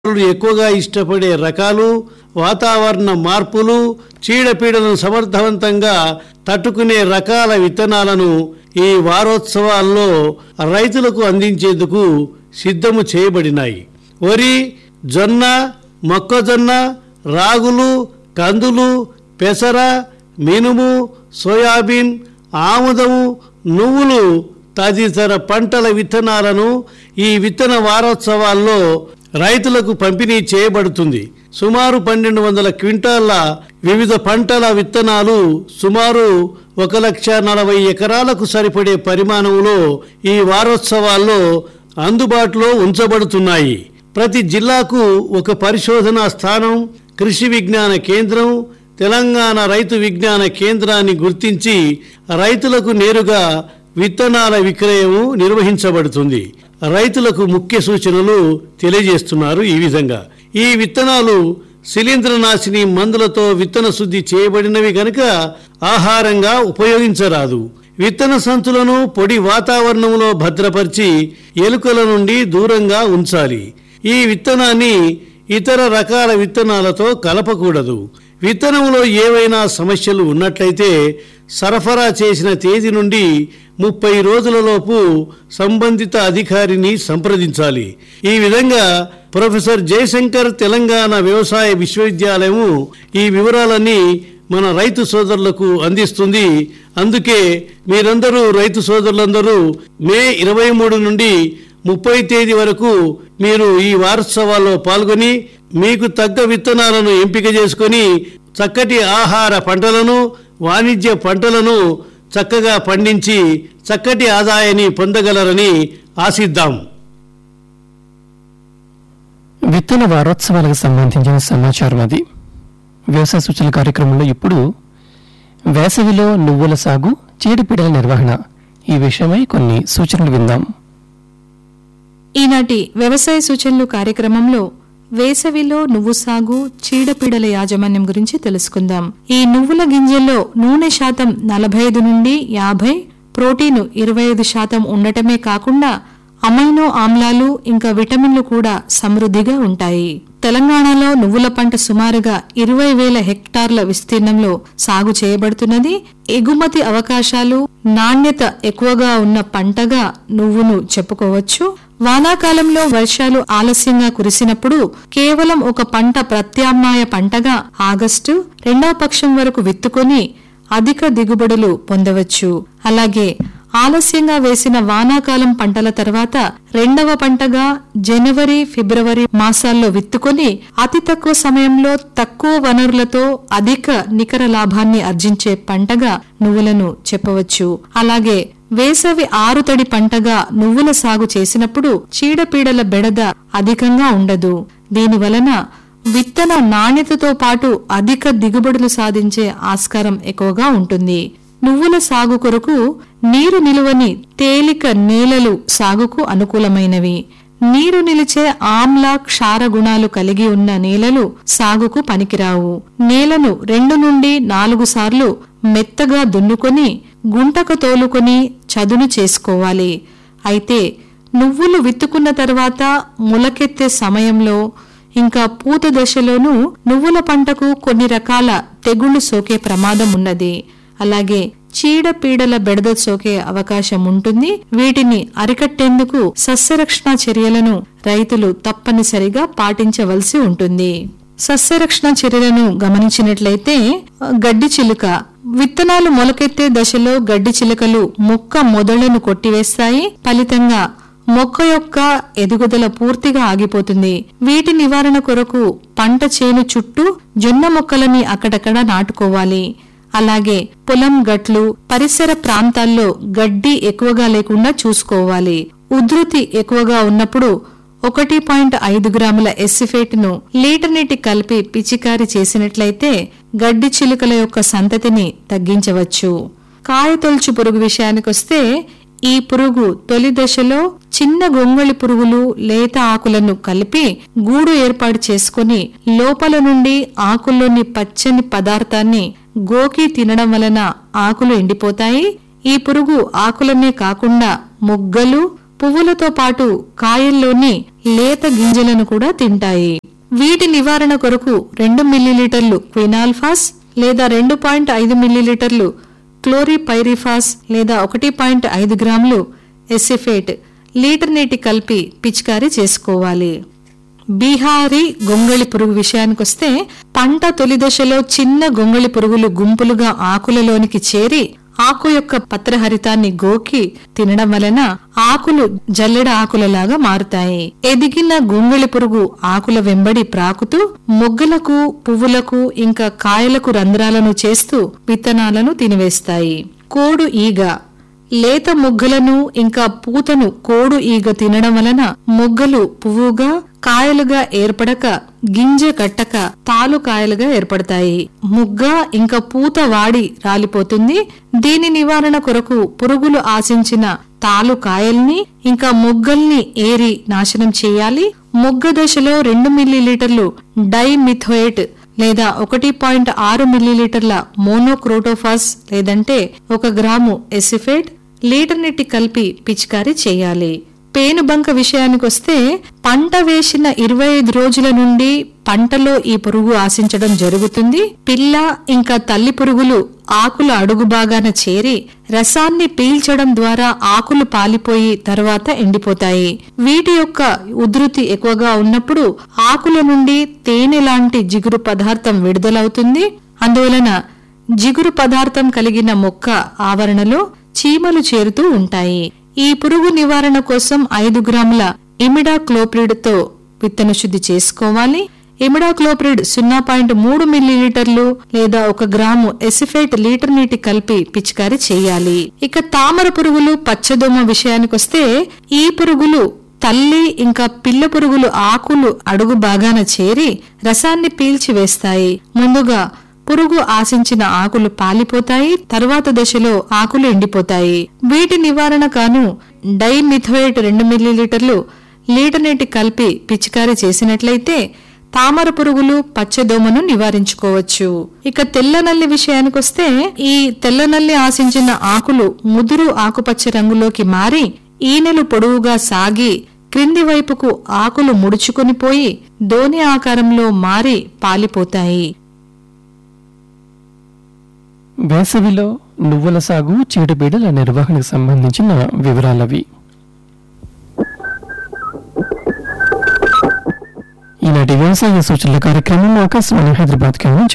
రైతులు ఎక్కువగా ఇష్టపడే రకాలు వాతావరణ మార్పులు చీడపీడలను సమర్థవంతంగా తట్టుకునే రకాల విత్తనాలను ఈ వారోత్సవాల్లో రైతులకు అందించేందుకు సిద్ధము చేయబడినాయి వరి జొన్న మొక్కజొన్న రాగులు కందులు పెసర మినుము సోయాబీన్ ఆముదము నువ్వులు తదితర పంటల విత్తనాలను ఈ విత్తన వారోత్సవాల్లో రైతులకు పంపిణీ చేయబడుతుంది సుమారు పన్నెండు వందల క్వింటాళ్ల వివిధ పంటల విత్తనాలు సుమారు ఒక లక్ష నలభై ఎకరాలకు సరిపడే పరిమాణంలో ఈ వారోత్సవాల్లో అందుబాటులో ఉంచబడుతున్నాయి ప్రతి జిల్లాకు ఒక పరిశోధనా స్థానం కృషి విజ్ఞాన కేంద్రం తెలంగాణ రైతు విజ్ఞాన కేంద్రాన్ని గుర్తించి రైతులకు నేరుగా విత్తనాల విక్రయము నిర్వహించబడుతుంది రైతులకు ముఖ్య సూచనలు తెలియజేస్తున్నారు ఈ విధంగా ఈ విత్తనాలు శిలీంద్రనాశిని మందులతో విత్తన శుద్ధి చేయబడినవి గనుక ఆహారంగా ఉపయోగించరాదు విత్తన సంచులను పొడి వాతావరణంలో భద్రపరిచి ఎలుకల నుండి దూరంగా ఉంచాలి ఈ విత్తనాన్ని ఇతర రకాల విత్తనాలతో కలపకూడదు విత్తనంలో ఏవైనా సమస్యలు ఉన్నట్లయితే సరఫరా చేసిన తేదీ నుండి ముప్పై రోజులలోపు సంబంధిత అధికారిని సంప్రదించాలి ఈ విధంగా ప్రొఫెసర్ జయశంకర్ తెలంగాణ వ్యవసాయ విశ్వవిద్యాలయము ఈ వివరాలన్నీ మన రైతు సోదరులకు అందిస్తుంది అందుకే మీరందరూ రైతు సోదరులందరూ మే ఇరవై మూడు నుండి ముప్పై తేదీ వరకు మీరు ఈ వారోత్సవాల్లో పాల్గొని మీకు తగ్గ విత్తనాలను ఎంపిక చేసుకొని చక్కటి ఆహార పంటలను వాణిజ్య పంటలను చక్కగా పండించి చక్కటి ఆదాయాన్ని పొందగలరని ఆశిద్దాం విత్తన వారోత్సవాలకు సంబంధించిన సమాచారం అది వ్యవసాయ సూచన కార్యక్రమంలో ఇప్పుడు వేసవిలో నువ్వుల సాగు చీడపీడల నిర్వహణ ఈ విషయమై కొన్ని సూచనలు విందాం ఈనాటి వ్యవసాయ సూచనలు కార్యక్రమంలో వేసవిలో నువ్వు సాగు చీడపీడల యాజమాన్యం గురించి తెలుసుకుందాం ఈ నువ్వుల గింజల్లో నూనె శాతం నలభై ఐదు నుండి యాభై ప్రోటీను ఇరవై ఐదు శాతం ఉండటమే కాకుండా అమైనో ఆమ్లాలు ఇంకా విటమిన్లు కూడా సమృద్ధిగా ఉంటాయి తెలంగాణలో నువ్వుల పంట సుమారుగా ఇరవై వేల హెక్టార్ల విస్తీర్ణంలో సాగు చేయబడుతున్నది ఎగుమతి అవకాశాలు నాణ్యత ఎక్కువగా ఉన్న పంటగా నువ్వును చెప్పుకోవచ్చు వానాకాలంలో వర్షాలు ఆలస్యంగా కురిసినప్పుడు కేవలం ఒక పంట ప్రత్యామ్నాయ పంటగా ఆగస్టు రెండవ పక్షం వరకు విత్తుకొని అధిక దిగుబడులు పొందవచ్చు అలాగే ఆలస్యంగా వేసిన వానాకాలం పంటల తర్వాత రెండవ పంటగా జనవరి ఫిబ్రవరి మాసాల్లో విత్తుకొని అతి తక్కువ సమయంలో తక్కువ వనరులతో అధిక నికర లాభాన్ని ఆర్జించే పంటగా నువ్వులను చెప్పవచ్చు అలాగే వేసవి ఆరుతడి పంటగా నువ్వుల సాగు చేసినప్పుడు చీడపీడల బెడద అధికంగా ఉండదు దీని వలన విత్తన నాణ్యతతో పాటు అధిక దిగుబడులు సాధించే ఆస్కారం ఎక్కువగా ఉంటుంది నువ్వుల సాగు కొరకు నీరు నిలువని తేలిక నేలలు సాగుకు అనుకూలమైనవి నీరు నిలిచే ఆమ్ల క్షార గుణాలు కలిగి ఉన్న నేలలు సాగుకు పనికిరావు నేలను రెండు నుండి నాలుగు సార్లు మెత్తగా దున్నుకొని గుంటకు తోలుకొని చదును చేసుకోవాలి అయితే నువ్వులు విత్తుకున్న తర్వాత మొలకెత్తే సమయంలో ఇంకా పూత దశలోనూ నువ్వుల పంటకు కొన్ని రకాల తెగుళ్లు సోకే ప్రమాదం ఉన్నది అలాగే చీడపీడల బెడద సోకే అవకాశం ఉంటుంది వీటిని అరికట్టేందుకు సస్యరక్షణ చర్యలను రైతులు తప్పనిసరిగా పాటించవలసి ఉంటుంది సస్యరక్షణ చర్యలను గమనించినట్లయితే గడ్డి చిలుక విత్తనాలు మొలకెత్తే దశలో గడ్డి చిలుకలు మొక్క మొదళ్లను కొట్టివేస్తాయి ఫలితంగా మొక్క యొక్క ఎదుగుదల పూర్తిగా ఆగిపోతుంది వీటి నివారణ కొరకు పంట చేను చుట్టూ జొన్న మొక్కలని అక్కడక్కడ నాటుకోవాలి అలాగే పొలం గట్లు పరిసర ప్రాంతాల్లో గడ్డి ఎక్కువగా లేకుండా చూసుకోవాలి ఉధృతి ఎక్కువగా ఉన్నప్పుడు ఒకటి పాయింట్ ఐదు గ్రాముల ఎస్సిఫేట్ ను లీటర్ నీటి కలిపి పిచికారి చేసినట్లయితే గడ్డి చిలుకల యొక్క సంతతిని తగ్గించవచ్చు కాయతొలుచు పురుగు విషయానికొస్తే ఈ పురుగు తొలి దశలో చిన్న గొంగళి పురుగులు లేత ఆకులను కలిపి గూడు ఏర్పాటు చేసుకుని లోపల నుండి ఆకుల్లోని పచ్చని పదార్థాన్ని గోకి తినడం వలన ఆకులు ఎండిపోతాయి ఈ పురుగు ఆకులనే కాకుండా మొగ్గలు పువ్వులతో పాటు కాయల్లోని లేత గింజలను కూడా తింటాయి వీటి నివారణ కొరకు రెండు మిల్లీలీటర్లు క్వినాల్ఫాస్ లేదా రెండు పాయింట్ ఐదు మిల్లీలీటర్లు క్లోరిపైరిఫాస్ లేదా ఒకటి పాయింట్ ఐదు గ్రాములు ఎసిఫేట్ లీటర్ నీటి కలిపి పిచికారీ చేసుకోవాలి బీహారీ గొంగళి పురుగు విషయానికొస్తే పంట తొలి దశలో చిన్న గొంగళి పురుగులు గుంపులుగా ఆకులలోనికి చేరి ఆకు యొక్క పత్రహరితాన్ని గోకి తినడం వలన ఆకులు జల్లెడ ఆకులలాగా మారుతాయి ఎదిగిన గొంగళి పురుగు ఆకుల వెంబడి ప్రాకుతూ మొగ్గలకు పువ్వులకు ఇంకా కాయలకు రంధ్రాలను చేస్తూ విత్తనాలను తినివేస్తాయి కోడు ఈగ లేత మొగ్గలను ఇంకా పూతను కోడు ఈగ తినడం వలన మొగ్గలు పువ్వుగా కాయలుగా ఏర్పడక గింజ కట్టక తాలు కాయలుగా ఏర్పడతాయి ముగ్గ ఇంకా పూత వాడి రాలిపోతుంది దీని నివారణ కొరకు పురుగులు ఆశించిన తాలు కాయల్ని ఇంకా మొగ్గల్ని ఏరి నాశనం చేయాలి మొగ్గ దశలో రెండు మిల్లీలీటర్లు డైమిథోయేట్ లేదా ఒకటి పాయింట్ ఆరు మిల్లీలీటర్ల మోనోక్రోటోఫాస్ లేదంటే ఒక గ్రాము ఎసిఫేట్ లీటర్ నీటి కలిపి పిచికారీ చేయాలి పేనుబంక విషయానికొస్తే పంట వేసిన ఇరవై ఐదు రోజుల నుండి పంటలో ఈ పురుగు ఆశించడం జరుగుతుంది పిల్ల ఇంకా తల్లి పురుగులు ఆకుల అడుగు భాగాన చేరి రసాన్ని పీల్చడం ద్వారా ఆకులు పాలిపోయి తర్వాత ఎండిపోతాయి వీటి యొక్క ఉధృతి ఎక్కువగా ఉన్నప్పుడు ఆకుల నుండి తేనె లాంటి జిగురు పదార్థం విడుదలవుతుంది అందువలన జిగురు పదార్థం కలిగిన మొక్క ఆవరణలో చీమలు చేరుతూ ఉంటాయి ఈ పురుగు నివారణ కోసం ఐదు గ్రాముల ఇమిడాక్లోప్రిడ్ తో విత్తన శుద్ధి చేసుకోవాలి ఇమిడాక్లోప్రిడ్ సున్నా పాయింట్ మూడు మిల్లీలీటర్లు లేదా ఒక గ్రాము ఎసిఫేట్ లీటర్ నీటి కలిపి పిచికారీ చేయాలి ఇక తామర పురుగులు పచ్చదోమ విషయానికొస్తే ఈ పురుగులు తల్లి ఇంకా పిల్ల పురుగులు ఆకులు అడుగు భాగాన చేరి రసాన్ని పీల్చి వేస్తాయి ముందుగా పురుగు ఆశించిన ఆకులు పాలిపోతాయి తరువాత దశలో ఆకులు ఎండిపోతాయి వీటి నివారణ కాను డైమిథోయేట్ రెండు మిల్లీలీటర్లు లీటర్ నీటి కలిపి పిచికారీ చేసినట్లయితే తామర పురుగులు పచ్చదోమను నివారించుకోవచ్చు ఇక తెల్లనల్లి విషయానికొస్తే ఈ తెల్లనల్లి ఆశించిన ఆకులు ముదురు ఆకుపచ్చ రంగులోకి మారి ఈనెలు పొడవుగా సాగి క్రింది వైపుకు ఆకులు ముడుచుకొని పోయి దోని ఆకారంలో మారి పాలిపోతాయి వేసవిలో నువ్వుల సాగు చీడపీడల నిర్వహణకు సంబంధించిన వివరాలవి ఈనాటి వ్యవసాయ సూచనల కార్యక్రమం ఆకాశవాణి హైదరాబాద్ కేంద్రం